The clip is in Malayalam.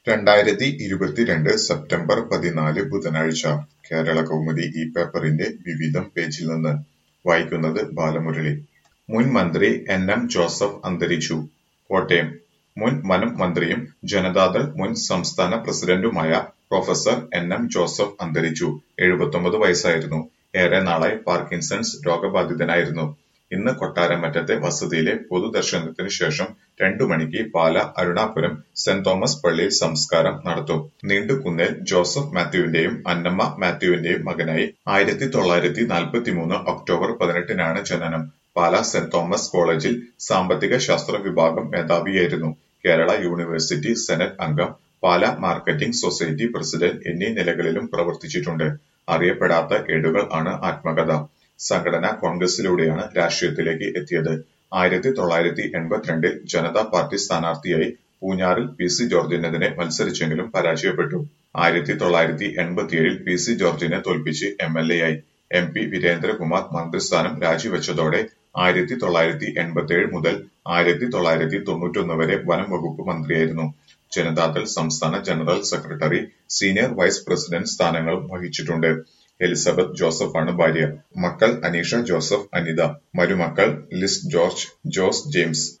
രണ്ടായിരത്തി ഇരുപത്തിരണ്ട് സെപ്റ്റംബർ പതിനാല് ബുധനാഴ്ച കേരളകൗമുദി ഈ പേപ്പറിന്റെ വിവിധം പേജിൽ നിന്ന് വായിക്കുന്നത് ബാലമുരളി. മുൻ മന്ത്രി എൻ. എം. ജോസഫ് അന്തരിച്ചു. കോട്ടയം മുൻ വനം മന്ത്രിയും ജനതാദൾ മുൻ സംസ്ഥാന പ്രസിഡന്റുമായ പ്രൊഫസർ എൻ. എം. ജോസഫ് അന്തരിച്ചു. എഴുപത്തൊമ്പത് വയസ്സായിരുന്നു. ഏറെ നാളായി പാർക്കിൻസൺസ് രോഗബാധിതനായിരുന്നു. ഇന്ന് കൊട്ടാരമറ്റത്തെ വസതിയിലെ പൊതുദർശനത്തിനു ശേഷം രണ്ടു മണിക്ക് പാല അരുണാപുരം സെന്റ് തോമസ് പള്ളിയിൽ സംസ്കാരം നടത്തും. നീണ്ടുകുന്നേൽ ജോസഫ് മാത്യുവിന്റെയും അന്നമ്മ മാത്യുവിന്റെയും മകനായി ആയിരത്തി തൊള്ളായിരത്തി നാൽപ്പത്തിമൂന്ന് ഒക്ടോബർ പതിനെട്ടിനാണ് ജനനം. പാല സെന്റ് തോമസ് കോളേജിൽ സാമ്പത്തിക ശാസ്ത്ര വിഭാഗം മേധാവിയായിരുന്നു. കേരള യൂണിവേഴ്സിറ്റി സെനറ്റ് അംഗം, പാല മാർക്കറ്റിംഗ് സൊസൈറ്റി പ്രസിഡന്റ് എന്നീ നിലകളിലും പ്രവർത്തിച്ചിട്ടുണ്ട്. അറിയപ്പെടാത്ത ഏടുകൾ ആണ് ആത്മകഥ. സംഘടനാ കോൺഗ്രസിലൂടെയാണ് രാഷ്ട്രീയത്തിലേക്ക് എത്തിയത്. ആയിരത്തി തൊള്ളായിരത്തി എൺപത്തിരണ്ടിൽ ജനതാ പാർട്ടി സ്ഥാനാർത്ഥിയായി പൂഞ്ഞാറിൽ പി. സി ജോർജിനെതിരെ മത്സരിച്ചെങ്കിലും പരാജയപ്പെട്ടു. ആയിരത്തി തൊള്ളായിരത്തി എൺപത്തിയേഴിൽ പി. സി ജോർജിനെ തോൽപ്പിച്ച് എംഎൽഎയായി. എം. പി. വീരേന്ദ്രകുമാർ മന്ത്രിസ്ഥാനം രാജിവെച്ചതോടെ ആയിരത്തി തൊള്ളായിരത്തി എൺപത്തിയേഴ് മുതൽ ആയിരത്തി തൊള്ളായിരത്തി തൊണ്ണൂറ്റൊന്ന് വരെ വനം വകുപ്പ് മന്ത്രിയായിരുന്നു. ജനതാദൾ സംസ്ഥാന general secretary, senior vice president സ്ഥാനങ്ങളും വഹിച്ചിട്ടുണ്ട്. എലിസബത്ത് ജോസഫാണ് ഭാര്യ. മക്കൾ അനീഷ ജോസഫ്, അനിത. മരുമക്കൾ ലിസ് ജോർജ്, ജോസ് ജെയിംസ്.